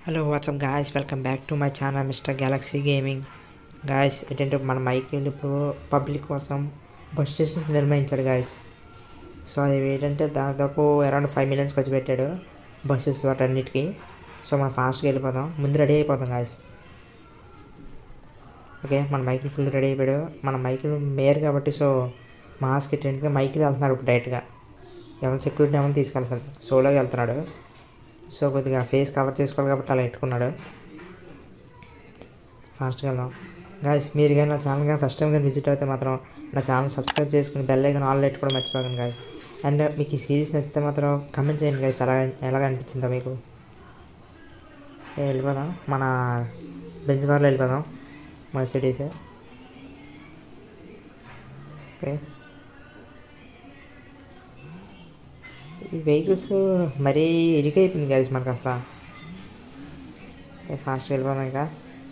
Hello what's up guys welcome back to my channel mister galaxy gaming guys ఏంటంటే మన Mike ఇప్పుడు public కోసం bus stations నిర్మించాడు so సో అది ఏంటంటే దాదాపు అరౌండ్ ఫైవ్ మిలియన్స్ ఖర్చు పెట్టాడు బస్సెస్ వాటన్నిటికీ సో మనం ఫాస్ట్గా వెళ్ళిపోదాం ముందు రెడీ అయిపోతాం గాయస్ ఓకే మన మైక్ ఫుల్ రెడీ అయిపోయాడు మన మైక్ మేయర్ కాబట్టి సో మాస్క్ ఏంటంటే మైక్లో వెళ్తున్నాడు ఇప్పుడు డైరెక్ట్గా ఎవరైనా సెక్యూరిటీ ఏమైనా తీసుకెళ్తాడు సోలోగా వెళ్తున్నాడు సో కొద్దిగా ఫేస్ కవర్ చేసుకోవాలి కాబట్టి అలా పెట్టుకున్నాడు ఫాస్ట్గా వెళ్దాం గాయస్ మీరు కానీ నా ఛానల్ కానీ ఫస్ట్ టైం కానీ విజిట్ అయితే మాత్రం నా ఛానల్ సబ్స్క్రైబ్ చేసుకుని బెల్ ఐకాన్ ఆల్ పెట్టుకోవడం మర్చిపోకండి గాయస్ అండ్ మీకు ఈ సిరీస్ నచ్చితే మాత్రం కమెంట్ చేయండి గాయస్ ఎలా ఎలాగ అనిపించిందో మీకు ఏ, వెళ్ళిపోదాం మన బెంచ్ కార్లో వెళ్ళిపోదాం మర్సిడీస్ ఓకే ఈ వెహికల్స్ మరీ ఇరుకైపోయింది గైస్ మనకు అసలు ఫాస్ట్గా వెళ్ళిపోదాం ఇంకా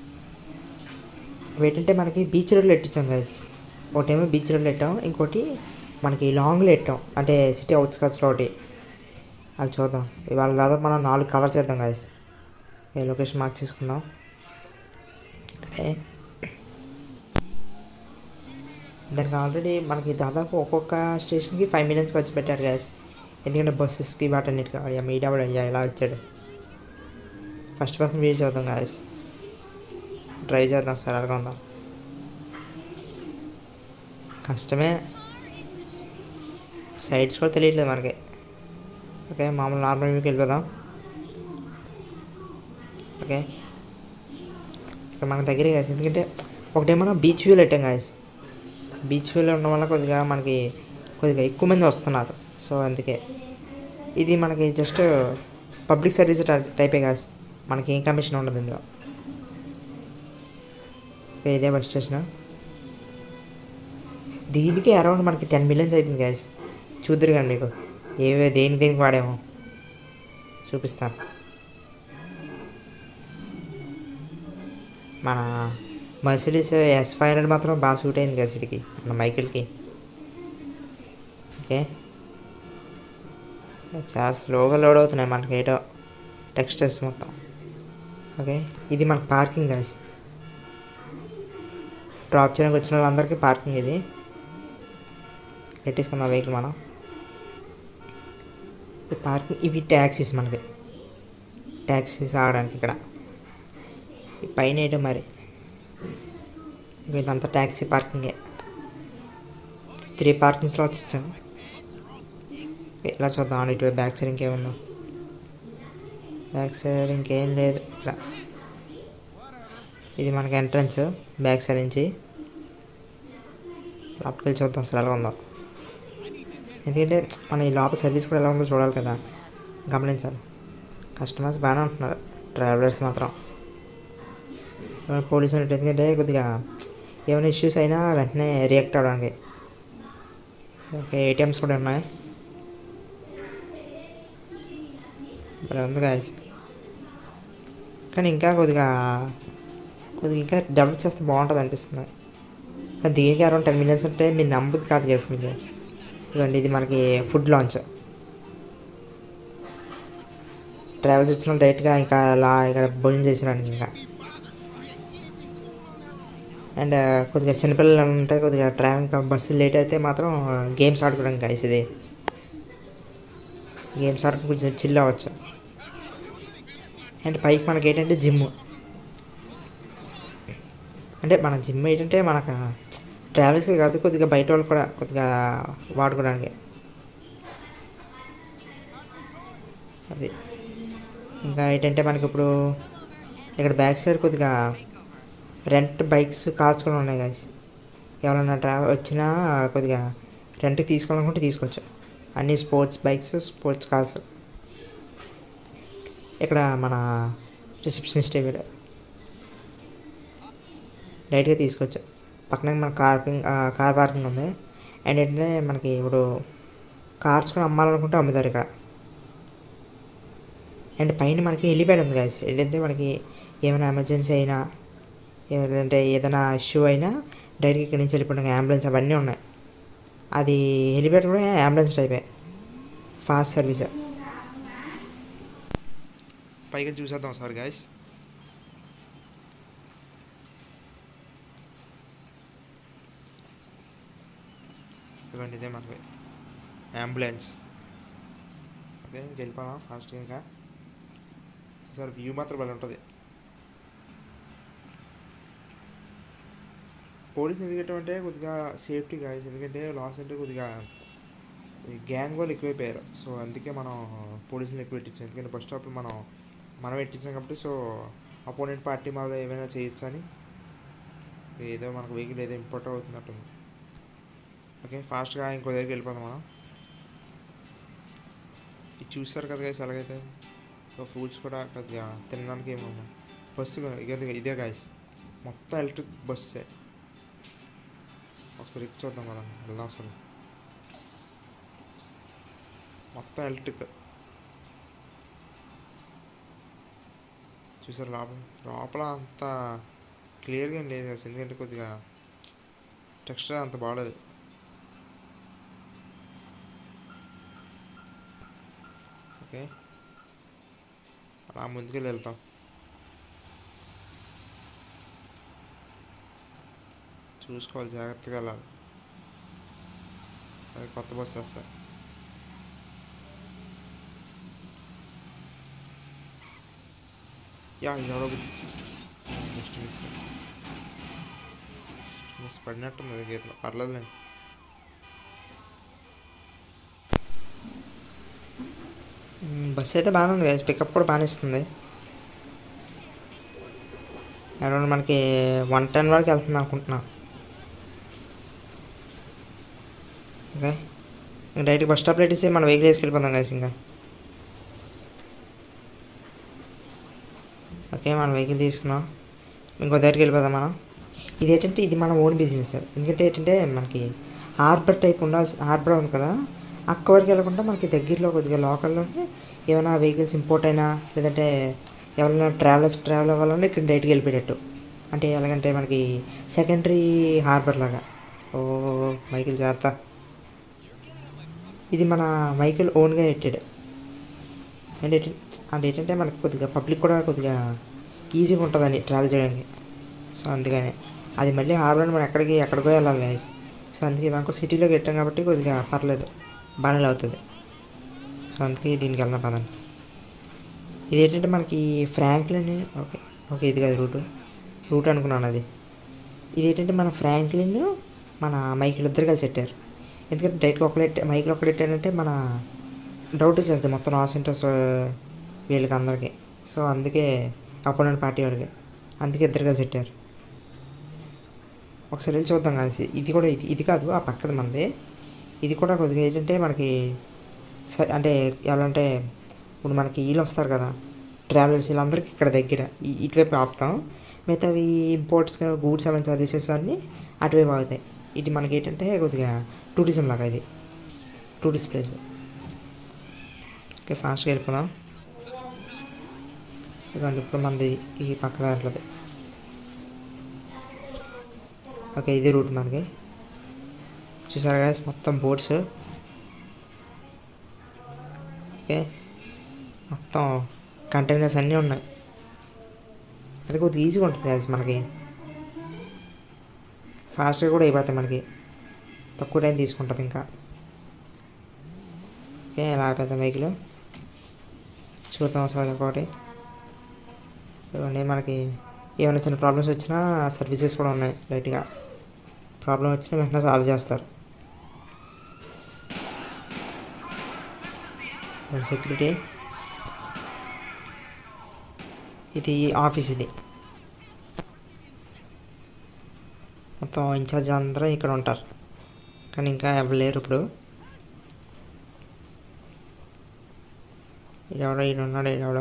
ఏంటంటే మనకి బీచ్ రోడ్లు ఎట్టించాం గైస్ ఒకటేమో బీచ్ రోడ్లు పెట్టాం ఇంకోటి మనకి లాంగ్లో పెట్టాం అంటే సిటీ అవుట్స్కట్స్లో ఒకటి అది చూద్దాం ఇవాళ దాదాపు మనం నాలుగు కవర్ చేద్దాం గైస్ ఏ లొకేషన్ మార్క్ చేసుకుందాం అంటే దానికి ఆల్రెడీ మనకి దాదాపు ఒక్కొక్క స్టేషన్కి ఫైవ్ మిలియన్స్ ఖర్చు పెట్టారు గ్యాస్ ఎందుకంటే బస్సెస్కి వాటన్నిటికి అయ్యా మీడియా కూడా అయ్యా ఇలా వచ్చాడు ఫస్ట్ పర్సన్ వీల్ చూద్దాం గాయస్ డ్రైవ్ చేద్దాం సార్ అలాగా ఉందాం కష్టమే సైడ్స్ కూడా తెలియట్లేదు మనకి ఓకే మామూలు నార్మల్ వ్యూకి వెళ్ళిపోదాం ఓకే ఇక్కడ మన దగ్గరే గాయస్ ఎందుకంటే ఒకటేమో బీచ్ వ్యూలో పెట్టాం గాయస్ బీచ్ వ్యూలో ఉండడం వల్ల కొద్దిగా మనకి కొద్దిగా ఎక్కువ మంది వస్తున్నారు సో అందుకే ఇది మనకి జస్ట్ పబ్లిక్ సర్వీస్ టైపే కాదు మనకి ఏం కమిషన్ ఉండదు ఇందులో ఓకే, ఇదే బస్ స్టేషన్ దీనికి అరౌండ్ మనకి టెన్ మిలియన్స్ అయిపోయింది గ్యాస్ చూద్దరు కానీ మీకు ఏవే దేనికి దేనికి వాడేమో చూపిస్తాను మన మర్సిడీస్ ఎస్ ఫైవ్ హండ్రెడ్ మాత్రం బాగా సూట్ అయింది కదా సిటీకి మన మైకిల్కి ఓకే చాలా స్లోగా లోడ్ అవుతున్నాయి మనకి ఏటో టెక్స్టర్స్ మొత్తం ఓకే ఇది మనకు పార్కింగ్ గాయస్ డ్రాప్ చేయడానికి వచ్చిన వాళ్ళందరికీ పార్కింగ్ ఇది పెట్టేసుకుందాం వెహికల్ మనం ఈ పార్కింగ్ ఇవి ట్యాక్సీస్ మనకి ట్యాక్సీస్ ఆగడానికి ఇక్కడ ఈ పైన ఏంటో మరి ఇక ఇదంతా ట్యాక్సీ పార్కింగే త్రీ పార్కింగ్ స్లాట్స్ ఇచ్చాను ఇలా చూద్దాం ఇటు బ్యాక్ సైడ్ ఇంకేముందో బ్యాక్ సైడ్ ఇంకేం లేదు ఇక్కడ ఇది మనకి ఎంట్రన్స్ బ్యాక్ సైడ్ నుంచి లోపలికి వెళ్ళి చూద్దాం అసలు ఎలా ఉందో ఎందుకంటే మన ఈ లోపల సర్వీస్ కూడా ఎలా ఉందో చూడాలి కదా గమనించాలి కస్టమర్స్ బాగానే ఉంటున్నారు ట్రావెలర్స్ మాత్రం పోలీసు ఎందుకంటే కొద్దిగా ఏమైనా ఇష్యూస్ అయినా వెంటనే రియాక్ట్ అవ్వడానికి ఓకే ఏటీఎమ్స్ కూడా ఉన్నాయి ఇప్పుడు ఉంది గాయస్ కానీ ఇంకా కొద్దిగా కొద్దిగా ఇంకా డెవలప్ చేస్తే బాగుంటుంది అనిపిస్తుంది కానీ దీనికి అరౌండ్ టెన్ మిలియన్స్ ఉంటే మీరు నమ్ముది కాదు చేసి మీరు ఇదిగోండి ఇది మనకి ఫుడ్ లాంచ్ ట్రావెల్స్ వచ్చిన డైరెక్ట్గా ఇంకా అలా ఇక్కడ భోజనం చేసినాను ఇంకా అండ్ కొద్దిగా చిన్నపిల్లలు ఉంటే కొద్దిగా ట్రావెలింగ్ బస్సు లేట్ అయితే మాత్రం గేమ్స్ ఆడుకోవడానికి గాయస్ ఇది గేమ్స్ ఆడుకుని కొంచెం చిల్ అవ్వచ్చు అండ్ పైకి మనకి ఏంటంటే జిమ్ అంటే మన జిమ్ ఏంటంటే మనకు ట్రావెల్స్కి కాదు కొద్దిగా బయట వాళ్ళు కూడా కొద్దిగా వాడుకోవడానికి అది ఇంకా ఏంటంటే మనకి ఇప్పుడు ఇక్కడ బ్యాక్ సైడ్ కొద్దిగా రెంట్ బైక్స్ కార్స్ కూడా ఉన్నాయి గాయస్ ఎవరైనా ట్రావెల్ వచ్చినా కొద్దిగా రెంట్కి తీసుకోవాలనుకుంటే తీసుకోవచ్చు అన్ని స్పోర్ట్స్ బైక్స్ స్పోర్ట్స్ కార్స్ ఇక్కడ మన రిసెప్షనిస్ట్ వీడు డైరెక్ట్గా తీసుకోవచ్చు పక్కన మన కార్పింగ్ కార్ పార్కింగ్ ఉంది అండ్ ఏంటంటే మనకి ఇప్పుడు కార్స్ కూడా అమ్మాలనుకుంటే అమ్ముతారు ఇక్కడ అండ్ పైన మనకి హెలిప్యాడ్ ఉంది గాయస్ ఏంటంటే మనకి ఏమైనా ఎమర్జెన్సీ అయినా ఏదంటే ఏదైనా ఇష్యూ అయినా డైరెక్ట్గా ఇక్కడి నుంచి వెళ్ళిపోవడానికి అంబులెన్స్ అవన్నీ ఉన్నాయి అది హెలిప్యాడ్ కూడా అంబులెన్స్ టైపే ఫాస్ట్ సర్వీస్ పైకి చూసేద్దాం సార్ గాయస్ ఇదిగోండి ఇదే మనకి అంబులెన్స్ ఓకే వెళ్ళిపోదాం ఫాస్ట్గా ఇంకా సార్ వ్యూ మాత్రం భలే ఉంటుంది పోలీస్ ఎందుకంటే అంటే కొద్దిగా సేఫ్టీ గాయస్ ఎందుకంటే లాస్ అంటే కొద్దిగా గ్యాంగ్ వాళ్ళు ఎక్కువైపోయారు సో అందుకే మనం పోలీసులు ఎక్కువ పెట్టించాం ఎందుకంటే బస్ స్టాప్లో మనం మనం పెట్టించాం కాబట్టి సో అపోనెంట్ పార్టీ మాలో ఏమైనా చేయొచ్చు అని ఏదో మనకు వెహికల్ ఏదో ఇంపార్ట్ అవుతున్నట్టుంది ఓకే ఫాస్ట్గా ఇంకో దగ్గరికి వెళ్ళిపోదాం మనం ఇది చూస్తారు కదా గైస్ అలాగైతే ఫ్రూట్స్ కూడా కొద్దిగా తినడానికి ఏమో బస్సు కూడా- ఇదే ఇదే గాయస్ మొత్తం ఎలక్ట్రిక్ బస్సే ఒకసారి ఎక్కి చూద్దాం కదా వెళ్దాం అసలు మొత్తం ఎలక్ట్రిక్ చూసారు లోపల లోపల అంత క్లియర్గా ఏం లేదు అసలు ఎందుకంటే కొద్దిగా టెక్స్చర్ అంత బాగలేదు ఓకే అలా ముందుకెళ్ళి వెళ్తాం చూసుకోవాలి జాగ్రత్తగా వెళ్ళాలి అది కొత్త బస్సు వస్తాయి యా ఎవడో గుర్తించి జస్ట్ మిస్ మిస్ పడినట్టుంది అది గీతలో పర్లేదులేండి బస్ అయితే బాగానే ఉంది కదా పికప్ కూడా బాగానే ఇస్తుంది అరౌండ్ మనకి వన్ టెన్ వరకు వెళ్తుంది అనుకుంటున్నా ఓకే డైరెక్ట్ బస్ స్టాప్ పెట్టేసి మన వెహికల్ వేసుకెళ్ళిపోదాం కదా ఇంకా ఓకే మన వెహికల్ తీసుకున్నాం ఇంకో దగ్గరికి వెళ్ళిపోదాం మనం ఇది ఏంటంటే ఇది మన ఓన్ బిజినెస్ ఎందుకంటే ఏంటంటే మనకి హార్బర్ టైప్ ఉండాల్సి హార్బర్ ఉంది కదా అక్క వరకు వెళ్ళకుండా మనకి దగ్గరలో కొద్దిగా లోకల్లోనే ఏమైనా వెహికల్స్ ఇంపోర్ట్ అయినా లేదంటే ఎవరైనా ట్రావెలర్స్ ట్రావెల్ అవ్వాలన్నా ఇక్కడ డైరెక్ట్గా వెళ్ళిపోయేటట్టు అంటే ఎలాగంటే మనకి సెకండరీ హార్బర్ లాగా ఓ మైకిల్ జాగ్రత్త ఇది మన మైకిల్ ఓన్గా పెట్టాడు అంటే ఏంటి- అంటే ఏంటంటే మనకి కొద్దిగా పబ్లిక్ కూడా కొద్దిగా ఈజీగా ఉంటుందని ట్రావెల్ చేయడానికి సో అందుకని అది మళ్ళీ హార్బర్ మనం ఎక్కడికి ఎక్కడికో వెళ్ళాలి గైస్ సో అందుకే దానికి సిటీలో పెట్టాం కాబట్టి కొద్దిగా పర్లేదు బాగానే అవుతుంది సో అందుకే దీనికి వెళ్దాం పదండి ఇది ఏంటంటే మనకి ఫ్రాంక్లిన్ ఓకే ఓకే ఇది కాదు రూట్ రూట్ అనుకున్నాను అది ఇది ఏంటంటే మన ఫ్రాంక్లిన్ మన మైకిల్ ఇద్దరు కలిసి పెట్టారు ఎందుకంటే డైరెక్ట్గా ఒకటే మైకిల్ ఒకటి పెట్టారంటే మన డౌట్ వచ్చేస్తుంది మొత్తం ఆ సెంటర్స్ వీళ్ళకి అందరికీ సో అందుకే అపోనెంట్ పార్టీ వాళ్ళకి అందుకే ఇద్దరు కలిసి పెట్టారు ఒకసారి వెళ్ళి చూద్దాం కలిసి ఇది కూడా ఇది ఇది కాదు ఆ పక్కది మంది ఇది కూడా కొద్దిగా ఏంటంటే మనకి స- అంటే ఎవరంటే ఇప్పుడు మనకి వీళ్ళు వస్తారు కదా ట్రావెలర్స్ వీళ్ళందరికీ ఇక్కడ దగ్గర ఈ- ఇటువైపు ఆపుతాం మిగతావి ఇంపోర్ట్స్ గూడ్స్ అండ్ సర్వీసెస్ అన్నీ అటువైపు ఆగుతాయి ఇది మనకి ఏంటంటే కొద్దిగా టూరిజం లాగా ఇది టూరిస్ట్ ప్లేస్ ఓకే ఫాస్ట్గా వెళ్ళిపోదాం ఇదిగోండి ఇప్పుడు మనది ఈ పక్క దాంట్లోది ఓకే ఇది రూట్ మనకి చూసారా guys మొత్తం బోట్స్ ఓకే మొత్తం కంటైనర్స్ అన్నీ ఉన్నాయి అది కొద్దిగా ఈజీగా ఉంటుంది guys మనకి ఫాస్ట్గా కూడా అయిపోతాయి మనకి తక్కువ టైం తీసుకుంటుంది ఇంకా ఓకే ఎలా అయిపోతాం వెహికల్ చూద్దాం ఒకసారి ఒకటి ఇవ్వండి మనకి ఏమైనా చిన్న ప్రాబ్లమ్స్ వచ్చినా సర్వీసెస్ కూడా ఉన్నాయి లైట్గా ప్రాబ్లం వచ్చినా వెంటనే సాల్వ్ చేస్తారు సెక్యూరిటీ ఇది ఆఫీస్ ఇది మొత్తం ఇన్ఛార్జ్ అందరూ ఇక్కడ ఉంటారు కానీ ఇంకా ఎవరు లేరు ఇప్పుడు ఎవడో ఈయన ఉన్నాడు ఎవడో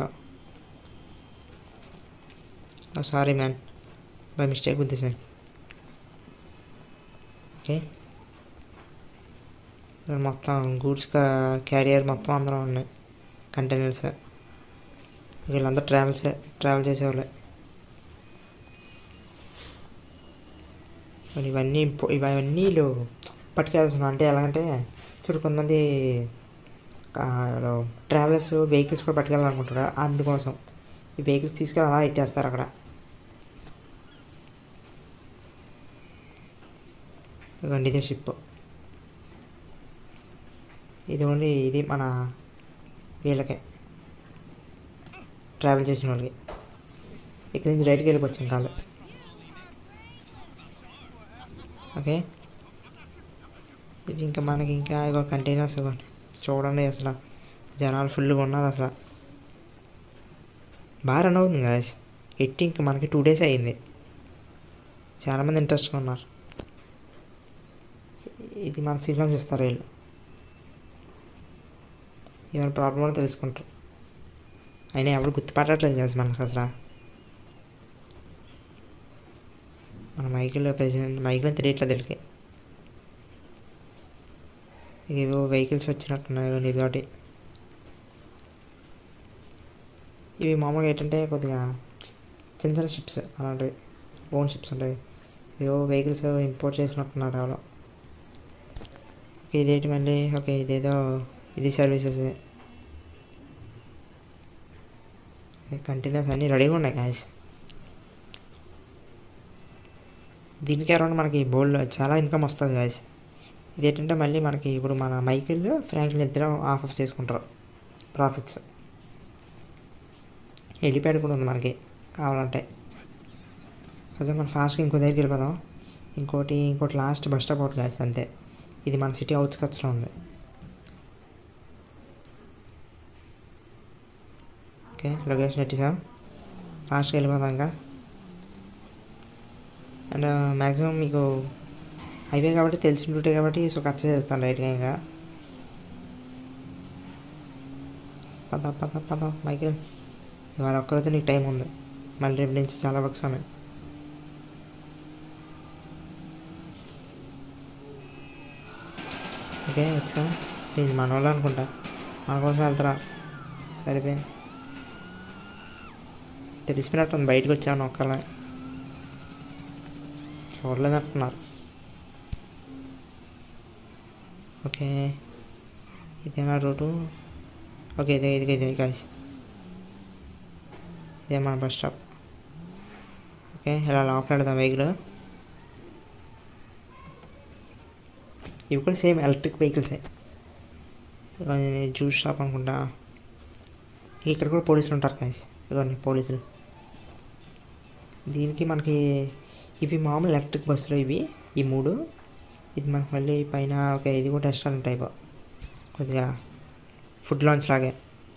సారీ మ్యాన్ బై మిస్టేక్ ఉంది సార్ ఓకే ఇక్కడ మొత్తం గూడ్స్ క్యారియర్ మొత్తం అందరూ ఉన్నాయి కంటైనర్స్ వీళ్ళందరూ ట్రావెల్స్ ట్రావెల్ చేసేవాళ్ళే మరి ఇవన్నీ ఇంపో- ఇవన్నీ వీళ్ళు పట్టుకెళ్తున్నారు అంటే ఎలాగంటే చూడు కొంతమంది ట్రావెలర్స్ వెహికల్స్ కూడా పట్టుకెళ్ళాలనుకుంటారు అందుకోసం ఈ వెహికల్స్ తీసుకెళ్ళి అలా ఇట్టేస్తారు అక్కడ ఇదిగోండి ఇదే షిప్ ఇది ఓన్లీ ఇది మన వీళ్ళకే ట్రావెల్ చేసిన వాళ్ళకి ఇక్కడి నుంచి రైట్కి వెళ్ళిపోవచ్చు ఇంకా వాళ్ళు. ఓకే ఇది ఇంకా మనకి ఇంకా ఇగో కంటైనర్స్ ఇవ్వండి చూడండి అసలు జనాలు ఫుల్గా ఉన్నారు అసలు బాగా రన్ అవుతుంది గాయస్ ఎట్టి ఇంకా మనకి టూ డేస్ అయ్యింది చాలామంది ఇంట్రెస్ట్గా ఉన్నారు ఇది మన సిగ్నల్స్ ఇస్తారు వీళ్ళు ఏమైనా ప్రాబ్లం అని తెలుసుకుంటారు అయినా ఎవరు గుర్తుపట్టట్లేదు గాయస్ మనకు అసలు మన మైకిల్ ప్రెసిడెంట్ మైకిల్ తెలియట్లేదు వీళ్ళకి ఏవో వెహికల్స్ వచ్చినట్టున్నాయి కానీ ఇవి ఒకటి ఇవి మామూలుగా ఏంటంటే కొద్దిగా చిన్న చిన్న షిప్స్ అలాంటివి ఓన్ షిప్స్ ఉంటాయి ఏవో వెహికల్స్ ఇంపోర్ట్ చేసినట్టున్నారు ఎవరో ఇదేంటి మళ్ళీ ఓకే ఇదేదో ఇది సర్వీసెస్ కంటైనర్స్ అన్నీ రెడీగా ఉన్నాయి గాయస్ దీనికి అరౌండ్ మనకి బోల్డ్ చాలా ఇన్కమ్ వస్తుంది గాయస్ ఇదేంటంటే మళ్ళీ మనకి ఇప్పుడు మన మైకిల్ ఫ్రాంక్లిన్ ఇద్దరు ఆఫ్ ఆఫ్ చేసుకుంటారు ప్రాఫిట్స్ హెలిప్యాడ్ కూడా ఉంది మనకి కావాలంటే ఓకే మనం ఫాస్ట్గా ఇంకో దగ్గరికి వెళ్ళిపోదాం ఇంకోటి ఇంకోటి last bus stop out guys అంతే ఇది మన సిటీ అవుట్స్కట్స్లో ఉంది ఓకే లొకేషన్ ఎట్టేసాం ఫాస్ట్గా వెళ్ళిపోదాం ఇంకా అండ్ మ్యాక్సిమం మీకు హైవే కాబట్టి తెలిసిన రూటే కాబట్టి సో ఖర్చు చేస్తాను రైట్గా ఇంకా పద పద పద మైకేల్ ఇవాళ ఒక్కరోజు నీకు టైం ఉంది మళ్ళీ రేపు నుంచి చాలా వర్క్స్ ఉన్నాయి ఓకే వచ్చాం ఇది మన వాళ్ళు అనుకుంటా మన కోసం వెళ్తారా సరిపోయింది తెలిసిపోయినట్టుంది బయటకు వచ్చాను ఒక్కలా చూడలేదంటున్నారు ఓకే ఇదేనా రూటు ఓకే ఇదే ఇదే ఇదే గాయస్ ఇదే మన బస్ స్టాప్ ఓకే ఇలా లోపల వెళ్దాం వెహికల్ ఇవి కూడా సేమ్ ఎలక్ట్రిక్ వెహికల్సే ఇది జ్యూస్ షాప్ అనుకుంటా ఇక్కడ కూడా పోలీసులు ఉంటారు గాయస్ ఇవన్నీ పోలీసులు దీనికి మనకి ఇవి మామూలు ఎలక్ట్రిక్ బస్సులు ఇవి ఈ మూడు ఇది మనకు మళ్ళీ పైన ఒక ఇది కూడా రెస్టారెంట్ టైప్ కొద్దిగా ఫుడ్ లాంచ్ లాగే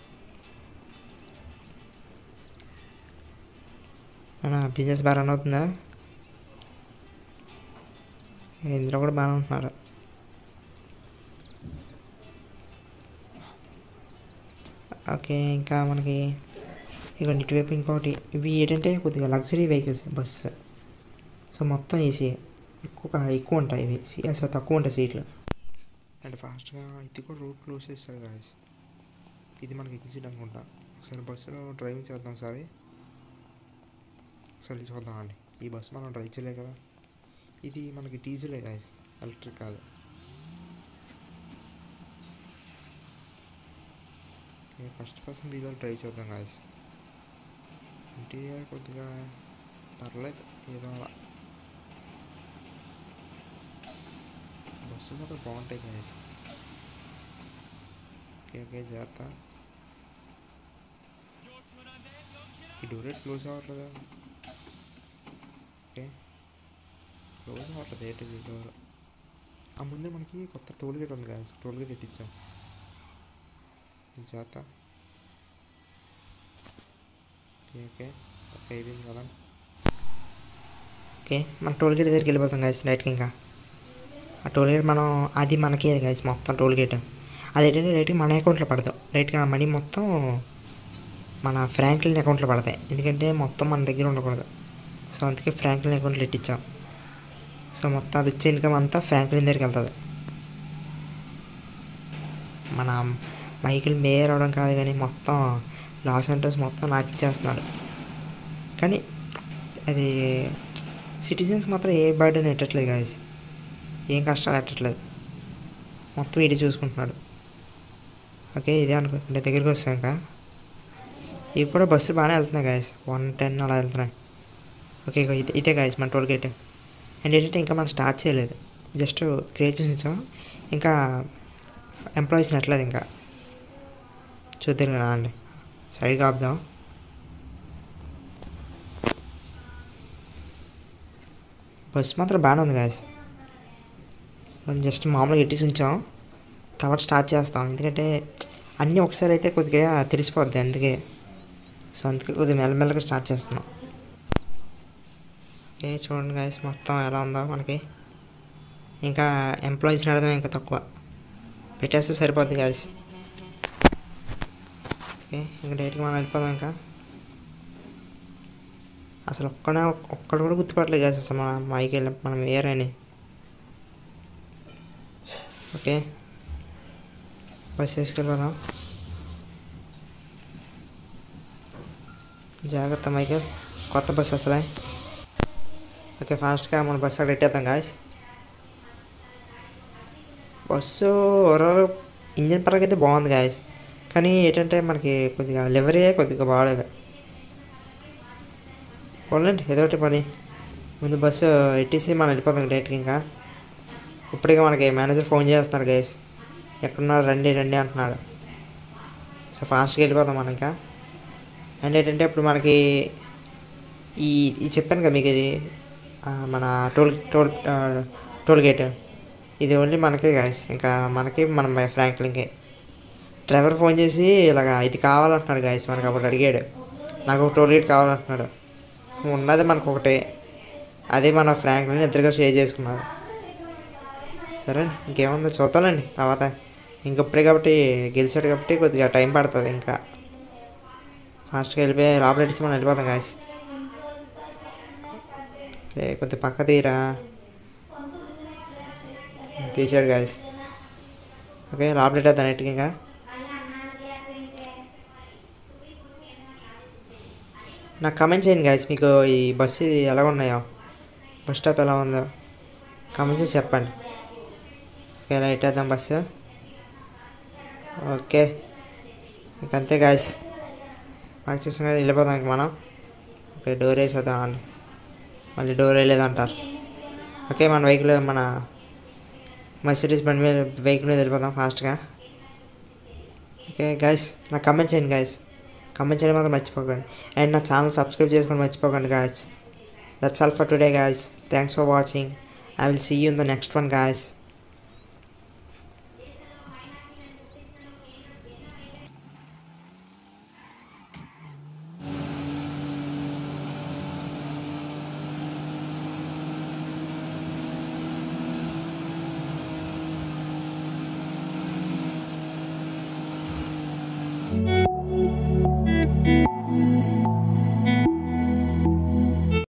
మన బిజినెస్ బాగా రన్ అవుతుందా ఇందులో కూడా బాగానే ఉంటున్నారు ఓకే ఇంకా మనకి ఇక ఇటువైపు ఇంకోటి ఇవి ఏంటంటే కొద్దిగా లగ్జరీ వెహికల్స్ బస్సు సో మొత్తం ఏసీ ఎక్కువ ఎక్కువ ఉంటాయి ఇవి సీ- సో తక్కువ ఉంటాయి సీట్లు అండ్ ఫాస్ట్గా ఇది కూడా రూట్ క్లోజ్ చేస్తాడు గాయస్ ఇది మనకి ఎగ్జిట్ అనుకుంటా ఒకసారి బస్సులో డ్రైవింగ్ చేద్దాం ఒకసారి ఒకసారి చూద్దాం అండి ఈ బస్సు మనం డ్రైవ్ చేయలే కదా ఇది మనకి డీజిలే గాయస్ ఎలక్ట్రిక్ కాదు ఓకే ఫస్ట్ పర్సన్ వీలో డ్రైవ్ చేద్దాం గాయస్ ఇంటీరియర్ కొద్దిగా పర్లేదు ఏదో అలా బస్సులు మాత్రం బాగుంటాయి గాయస్ ఓకే ఓకే జాగ్రత్త ఈ డోర్ క్లోజ్ అవ్వట్లేదా ఓకే క్లోజ్ అవ్వట్లేదు ఏంటిది డోర్ ఆ ముందే మనకి కొత్త టోల్ గేట్ ఉంది గాయస్ టోల్ గేట్ ఎట్టించాం జాగ్రత్త ఓకే ఓకే ఓకే అయిపోయింది కదా ఓకే మన టోల్ గేట్ దగ్గరికి వెళ్ళిపోతాం గాయస్ నైట్కి ఇంకా ఆ టోల్ గేట్ మనం అది మనకే గాయస్ మొత్తం టోల్ గేట్ అదేంటంటే రైట్గా మన అకౌంట్లో పడతాం రైట్గా మనీ మొత్తం మన ఫ్రాంక్లిన్ అకౌంట్లో పడతాయి ఎందుకంటే మొత్తం మన దగ్గర ఉండకూడదు సో అందుకే ఫ్రాంక్లిన్ అకౌంట్లో ఇట్టించాం సో మొత్తం అది వచ్చే ఇన్కమ్ అంతా ఫ్రాంక్లిన్ దగ్గరికి వెళ్తుంది మన మైకిల్ మేయర్ అవడం కాదు కానీ మొత్తం లాస్ ఏంజల్స్ మొత్తం నాకు ఇచ్చేస్తున్నాడు కానీ అది సిటిజన్స్ మాత్రం ఏ బర్డెన్ ఎట్టట్లేదు గాయస్ ఏం కష్టాలు ఎట్టట్లేదు మొత్తం ఇది చూసుకుంటున్నాడు ఓకే ఇదే అనుకుంటే దగ్గరికి వస్తాక ఇవి కూడా బస్సులు బాగానే వెళ్తున్నాయి గాయస్ వన్ టెన్ అలా వెళ్తున్నాయి ఓకే ఇగో ఇదే ఇదే గాయస్ మన టోల్ గేట్ అండ్ ఏంటంటే ఇంకా మనం స్టార్ట్ చేయలేదు జస్ట్ క్రియేట్ చేసి ఉంచాం ఇంకా ఎంప్లాయీస్ని ఎట్లేదు ఇంకా చూద్దరు కదా అండి సరిగా ఆపుదాం బస్సు మాత్రం బాగానే ఉంది గాయస్ మనం జస్ట్ మామూలుగా ఎట్టేసి ఉంచాం తర్వాత స్టార్ట్ చేస్తాం ఎందుకంటే అన్నీ ఒకసారి అయితే కొద్దిగా తెలిసిపోద్ది అందుకే సో అందుకే కొద్దిగా మెల్లమెల్లగా స్టార్ట్ చేస్తున్నాం ఓకే చూడండి గాయస్ మొత్తం ఎలా ఉందో మనకి ఇంకా ఎంప్లాయీస్ నడడం ఇంకా తక్కువ పెట్టేస్తే సరిపోద్ది గాయస్ ఓకే ఇంకా డైరెక్ట్గా మనం వెళ్ళిపోదాం ఇంకా అసలు ఒక్కడే ఒక్కడు కూడా గుర్తుపట్టలేదు గాయస్ అసలు మన మైకి వెళ్ళి మనం వేరని ఓకే బస్ వేసుకెళ్ళిపోదాం జాగ్రత్త మైకేల్ కొత్త బస్ అసలే ఓకే ఫాస్ట్గా మన బస్సు అక్కడ పెట్టేద్దాం గాయస్ బస్సు ఓవరాల్ ఇంజన్ పరంగా అయితే బాగుంది గాయస్ కానీ ఏంటంటే మనకి కొద్దిగా లివరీ కొద్దిగా బాగాలేదు పోలండి ఏదో ఒకటి పని ముందు బస్సు ఎట్టేసి మనం వెళ్ళిపోతాం డైరెక్ట్గా ఇంకా ఇప్పటికే మనకి మేనేజర్ ఫోన్ చేస్తున్నారు గైస్ ఎక్కడున్నారు రండి రండి అంటున్నాడు సో ఫాస్ట్గా వెళ్ళిపోతాం మనం ఇంకా అండ్ ఏంటంటే ఇప్పుడు మనకి ఈ ఈ చెప్పాను కదా మీకు ఇది ఆ, మన టోల్ టోల్ ఆ, టోల్ గేట్ ఇది ఓన్లీ మనకే గాయస్ ఇంకా మనకి మన ఫ్రాంక్లింకే డ్రైవర్ ఫోన్ చేసి ఇలాగా ఇది కావాలంటున్నాడు గాయస్ మనకు అప్పుడు అడిగాడు నాకు ఒక టోల్ గేట్ కావాలంటున్నాడు ఉన్నది మనకు ఒకటే అదే మన ఫ్రాంక్లిన్ ఇద్దరుగా షేర్ చేసుకున్నారు సరే ఇంకేముందో చూద్దాంలేండి తర్వాత ఇంకప్పుడే కాబట్టి గెలిచాడు కాబట్టి కొద్దిగా టైం పడుతుంది ఇంకా ఫాస్ట్గా వెళ్ళిపోయి లోపల పెట్టేసి మనం వెళ్ళిపోతాం గాయస్ రే కొద్ది పక్క తీరా తీసాడు గాయస్ ఓకే లోపల పెట్టేద్దాం నెట్కి ఇంకా నాకు కమెంట్ చేయండి గాయస్ మీకు ఈ బస్సు ఎలా ఉన్నాయో బస్ స్టాప్ ఎలా ఉందో కమెంట్ చేసి చెప్పండి ఓకే ఇలా ఇట్టేద్దాం బస్సు ఓకే ఇంకంతే గాయస్ మాకు చూసిన కదా వెళ్ళిపోదాం ఇంక మనం ఓకే డోర్ వేసేద్దాం అండి మళ్ళీ డోర్ వేయలేదంటారు ఓకే మన వెహికల్ మన మర్సిడీస్ బండి మీద వెహికల్ మీద వెళ్ళిపోదాం ఫాస్ట్గా ఓకే గాయస్ నాకు కమెంట్ చేయండి గాయస్ కమెంట్ చేయడం మాత్రం మర్చిపోకండి అండ్ నా ఛానల్ సబ్స్క్రైబ్ చేసుకొని మర్చిపోకండి guys that's all for today guys thanks for watching I will see you in the next one guys